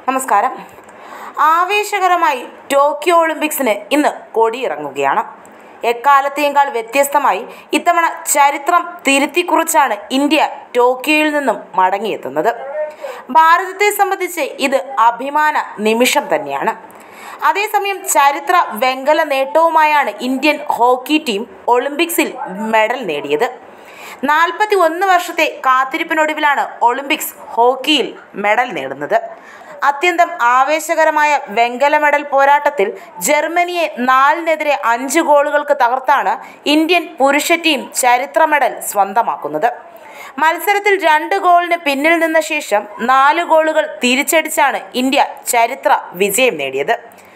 നമസ്കാരം ആവേശകരമായി ടോക്കിയോ ഒളിമ്പിക്സിന് ഇന്ന് കൊടിയിറങ്ങുകയാണ് എക്കാലത്തെയേക്കാൾ വ്യത്യസ്തമായി ഇത്തവണ ചരിത്രം തിരുത്തിക്കുറിച്ചാണ് ഇന്ത്യ ടോക്കിയോയിൽ നിന്നും മടങ്ങിയെത്തുന്നത് ഭാരതത്തെ സംബന്ധിച്ച് ഇത് അഭിമാന നിമിഷം തന്നെയാണ് അതേസമയം ചരിത്ര വെങ്കല നേട്ടവുമായാണ് ഇന്ത്യൻ ഹോക്കി ടീം ഒളിമ്പിക്സിൽ മെഡൽ നേടിയത് നാൽപ്പത്തി ഒന്ന് വർഷത്തെ കാത്തിരിപ്പിനൊടുവിലാണ് ഒളിമ്പിക്സ് ഹോക്കിയിൽ മെഡൽ നേടുന്നത് അത്യന്തം ആവേശകരമായ വെങ്കല മെഡൽ പോരാട്ടത്തിൽ ജർമ്മനിയെ നാലിനെതിരെ അഞ്ച് ഗോളുകൾക്ക് തകർത്താണ് ഇന്ത്യൻ പുരുഷ ടീം ചരിത്ര മെഡൽ സ്വന്തമാക്കുന്നത് മത്സരത്തിൽ രണ്ട് ഗോളിന് പിന്നിൽ നിന്ന ശേഷം നാല് ഗോളുകൾ തിരിച്ചടിച്ചാണ് ഇന്ത്യ ചരിത്ര വിജയം നേടിയത്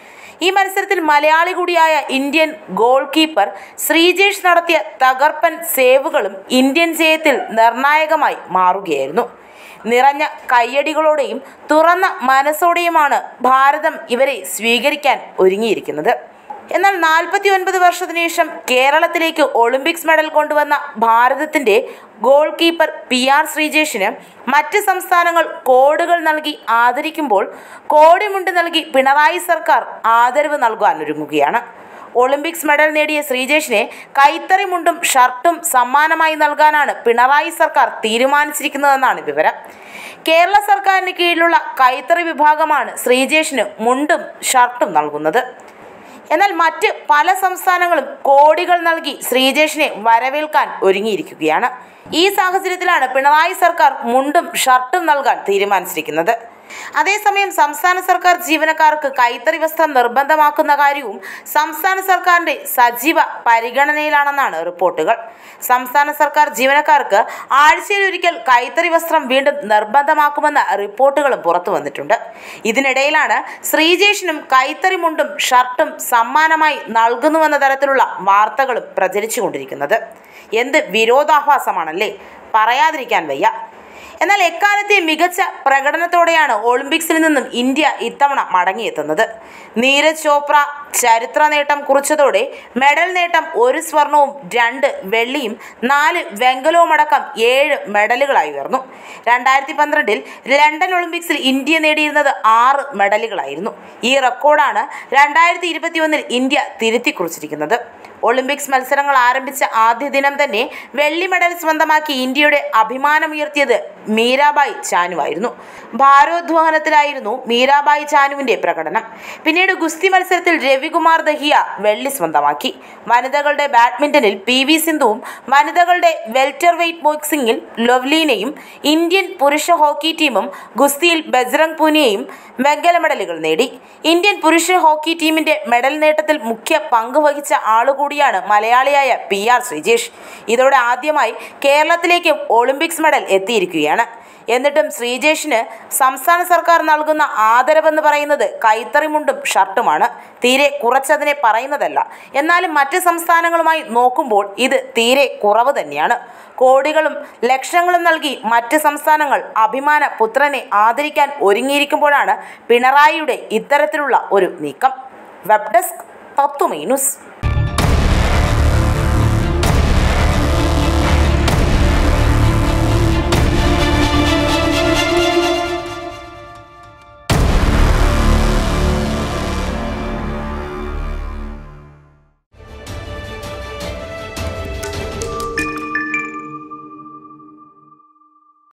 ഈ മത്സരത്തിൽ മലയാളി കൂടിയായ ഇന്ത്യൻ ഗോൾ കീപ്പർ ശ്രീജേഷ് നടത്തിയ തകർപ്പൻ സേവുകളും ഇന്ത്യൻ ജയത്തിൽ നിർണായകമായി മാറുകയായിരുന്നു നിറഞ്ഞ കയ്യടികളോടെയും തുറന്ന മനസ്സോടെയുമാണ് ഭാരതം ഇവരെ സ്വീകരിക്കാൻ ഒരുങ്ങിയിരിക്കുന്നത് എന്നാൽ നാൽപ്പത്തി ഒൻപത് വർഷത്തിനു ശേഷം കേരളത്തിലേക്ക് ഒളിമ്പിക്സ് മെഡൽ കൊണ്ടുവന്ന ഭാരതത്തിൻ്റെ ഗോൾ കീപ്പർ പി ആർ ശ്രീജേഷിന് മറ്റ് സംസ്ഥാനങ്ങൾ കോഡുകൾ നൽകി ആദരിക്കുമ്പോൾ കോടിമുണ്ട് നൽകി പിണറായി സർക്കാർ ആദരവ് നൽകാൻ ഒരുങ്ങുകയാണ് ഒളിമ്പിക്സ് മെഡൽ നേടിയ ശ്രീജേഷിനെ കൈത്തറി മുണ്ടും ഷർട്ടും സമ്മാനമായി നൽകാനാണ് പിണറായി സർക്കാർ തീരുമാനിച്ചിരിക്കുന്നതെന്നാണ് വിവരം കേരള സർക്കാരിന് കീഴിലുള്ള കൈത്തറി വിഭാഗമാണ് ശ്രീജേഷിന് മുണ്ടും ഷർട്ടും നൽകുന്നത് എന്നാൽ മറ്റ് പല സംസ്ഥാനങ്ങളും കോടികൾ നൽകി ശ്രീജേഷിനെ വരവേൽക്കാൻ ഒരുങ്ങിയിരിക്കുകയാണ് ഈ സാഹചര്യത്തിലാണ് പിണറായി സർക്കാർ മുണ്ടും ഷർട്ടും നൽകാൻ തീരുമാനിച്ചിരിക്കുന്നത് അതേസമയം സംസ്ഥാന സർക്കാർ ജീവനക്കാർക്ക് കൈത്തറി വസ്ത്രം നിർബന്ധമാക്കുന്ന കാര്യവും സംസ്ഥാന സർക്കാരിന്റെ സജീവ പരിഗണനയിലാണെന്നാണ് റിപ്പോർട്ടുകൾ സംസ്ഥാന സർക്കാർ ജീവനക്കാർക്ക് ആഴ്ചയിലൊരിക്കൽ കൈത്തറി വസ്ത്രം വീണ്ടും നിർബന്ധമാക്കുമെന്ന റിപ്പോർട്ടുകളും പുറത്തു വന്നിട്ടുണ്ട് ഇതിനിടയിലാണ് ശ്രീജേഷിനും കൈത്തറി മുണ്ടും ഷർട്ടും സമ്മാനമായി നൽകുന്നുവെന്ന തരത്തിലുള്ള വാർത്തകളും പ്രചരിച്ചുകൊണ്ടിരിക്കുന്നത് എന്ത് വിരോധാഭാസമാണല്ലേ പറയാതിരിക്കാൻ വയ്യ എന്നാൽ എക്കാലത്തെ മികച്ച പ്രകടനത്തോടെയാണ് ഒളിമ്പിക്സിൽ നിന്നും ഇന്ത്യ ഇത്തവണ മടങ്ങിയെത്തുന്നത് നീരജ് ചോപ്ര ചരിത്ര നേട്ടം കുറിച്ചതോടെ മെഡൽ നേട്ടം ഒരു സ്വർണവും രണ്ട് വെള്ളിയും നാല് വെങ്കലവും അടക്കം ഏഴ് മെഡലുകളായി ഉയർന്നു രണ്ടായിരത്തി പന്ത്രണ്ടിൽ ലണ്ടൻ ഒളിമ്പിക്സിൽ ഇന്ത്യ നേടിയിരുന്നത് ആറ് മെഡലുകളായിരുന്നു ഈ റെക്കോർഡാണ് രണ്ടായിരത്തി ഇരുപത്തി ഒന്നിൽ ഇന്ത്യ തിരുത്തി കുറിച്ചിരിക്കുന്നത് ഒളിമ്പിക്സ് മത്സരങ്ങൾ ആരംഭിച്ച ആദ്യ ദിനം തന്നെ വെള്ളി മെഡൽ സ്വന്തമാക്കി ഇന്ത്യയുടെ അഭിമാനമുയർത്തിയത് മീരാബായി ചാനുവായിരുന്നു ഭാരോദ്വഹനത്തിലായിരുന്നു മീരാബായി ചാനുവിന്റെ പ്രകടനം പിന്നീട് ഗുസ്തി മത്സരത്തിൽ രവികുമാർ ദഹിയ വെള്ളി സ്വന്തമാക്കി വനിതകളുടെ ബാഡ്മിന്റണിൽ പി വി സിന്ധുവും വനിതകളുടെ വെൽറ്റർ വെയ്റ്റ് ബോക്സിംഗിൽ ലൊവ്ലീനയും ഇന്ത്യൻ പുരുഷ ഹോക്കി ടീമും ഗുസ്തിയിൽ ബജ്രംഗ് പൂനിയയും വെങ്കല മെഡലുകൾ നേടി ഇന്ത്യൻ പുരുഷ ഹോക്കി ടീമിന്റെ മെഡൽ നേട്ടത്തിൽ മുഖ്യ പങ്ക് വഹിച്ച ആളുകൂടിയാണ് മലയാളിയായ പി ആർ ശ്രീജേഷ് ഇതോടെ ആദ്യമായി കേരളത്തിലേക്ക് ഒളിമ്പിക്സ് മെഡൽ എത്തിയിരിക്കുകയാണ് എന്നിട്ടും ശ്രീജേഷിന് സംസ്ഥാന സർക്കാർ നൽകുന്ന ആദരവെന്ന് പറയുന്നത് കൈത്തറിമുണ്ടും ഷർട്ടുമാണ് തീരെ കുറച്ചതിനെ പറയുന്നതല്ല എന്നാലും മറ്റ് സംസ്ഥാനങ്ങളുമായി നോക്കുമ്പോൾ ഇത് തീരെ കുറവ് തന്നെയാണ് കോടികളും ലക്ഷങ്ങളും നൽകി മറ്റ് സംസ്ഥാനങ്ങൾ അഭിമാന പുത്രനെ ആദരിക്കാൻ ഒരുങ്ങിയിരിക്കുമ്പോഴാണ് പിണറായിയുടെ ഇത്തരത്തിലുള്ള ഒരു നീക്കം വെബ് ഡെസ്ക് തത്വമൈ ന്യൂസ്